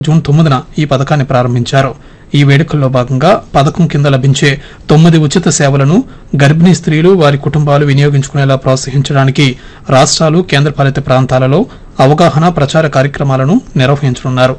June తొమ్మిదిన ఈ పథకాన్ని ప్రారంభించారు ఈ వేడుకల్లో భాగంగా పథకం కింద లభించే తొమ్మిది ఉచిత సేవలను గర్భిణీ స్త్రీలు వారి కుటుంబాలు వినియోగించుకునేలా ప్రోత్సహించడానికి రాష్ట్రాలు కేంద్రపాలిత ప్రాంతాలలో అవగాహన ప్రచార కార్యక్రమాలను నిర్వహించనున్నారు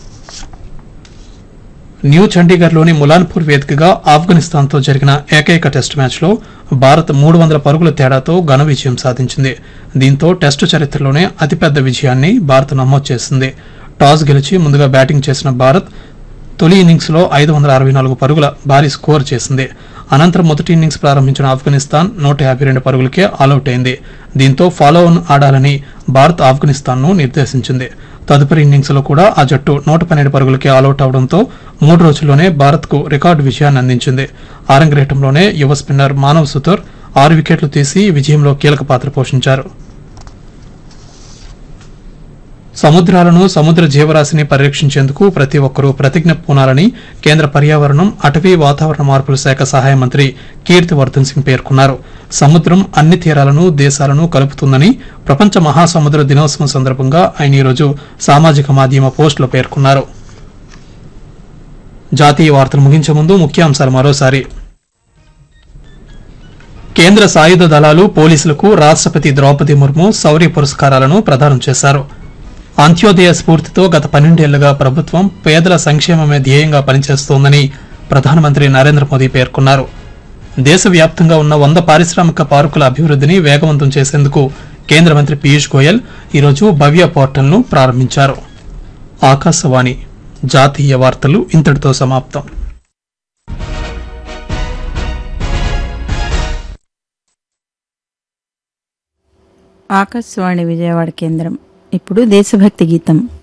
న్యూ చండీగఢ్లోని ములాన్పూర్ వేదికగా ఆఫ్ఘనిస్తాన్తో జరిగిన ఏకైక టెస్టు మ్యాచ్లో భారత్ మూడు వందల పరుగుల తేడాతో ఘన విజయం సాధించింది దీంతో టెస్టు చరిత్రలోనే అతిపెద్ద విజయాన్ని భారత్ నమోదు చేసింది టాస్ గెలిచి ముందుగా బ్యాటింగ్ చేసిన భారత్ తొలి ఇన్నింగ్స్లో ఐదు వందల అరవై నాలుగు పరుగుల భారీ స్కోర్ చేసింది అనంతరం మొదటి ఇన్నింగ్స్ ప్రారంభించిన ఆఫ్ఘనిస్తాన్ నూట యాభై రెండు పరుగులకే ఆలౌట్ అయింది దీంతో ఫాలో ఆన్ ఆడాలని భారత్ ఆఫ్ఘనిస్తాన్ను నిర్దేశించింది తదుపరి ఇన్నింగ్స్ లో కూడా ఆ జట్టు నూట పన్నెండు పరుగులకే ఆలౌట్ అవడంతో మూడు రోజుల్లోనే భారత్ కు రికార్డు విజయాన్ని అందించింది ఆరంగరేటంలోనే యువ స్పిన్నర్ మానవ్ సుతర్ ఆరు వికెట్లు తీసి విజయంలో కీలక పాత్ర పోషించారు సముద్రాలను సముద్ర జీవరాశిని పరిరక్షించేందుకు ప్రతి ఒక్కరూ ప్రతిజ్ఞ పూనాలని కేంద్ర పర్యావరణం అటవీ వాతావరణ మార్పుల శాఖ సహాయ మంత్రి కీర్తివర్ధన్ సింగ్ పేర్కొన్నారు సముద్రం అన్ని తీరాలను దేశాలను కలుపుతుందని ప్రపంచ మహాసముద్ర దినోత్సవం సందర్భంగా ఆయన ఈరోజు సామాజిక మాధ్యమ పోస్టులో పేర్కొన్నారు జాతీయ వార్తలు ముగించే ముందు ముఖ్యాంశాలు మరోసారి కేంద్ర సాయుధ దళాలు పోలీసులకు రాష్ట్రపతి ద్రౌపది ముర్ము శౌర్య పురస్కారాలను ప్రదానం చేశారు అంత్యోదయ స్ఫూర్తితో గత పన్నెండేళ్లుగా ప్రభుత్వం పేదల సంక్షేమమే ధ్యేయంగా పనిచేస్తోందని ప్రధానమంత్రి నరేంద్ర మోదీ పేర్కొన్నారు దేశవ్యాప్తంగా ఉన్న వంద పారిశ్రామిక పార్కుల అభివృద్ధిని వేగవంతం చేసేందుకు కేంద్ర మంత్రి పీయూష్ గోయల్ ఈరోజు భవ్య పోర్టల్ను ప్రారంభించారు ఆకాశవాణి జాతీయ వార్తలు ఇంతటితో సమాప్తం ఆకాశవాణి విజయవాడ కేంద్రం ఇప్పుడు దేశభక్తి గీతం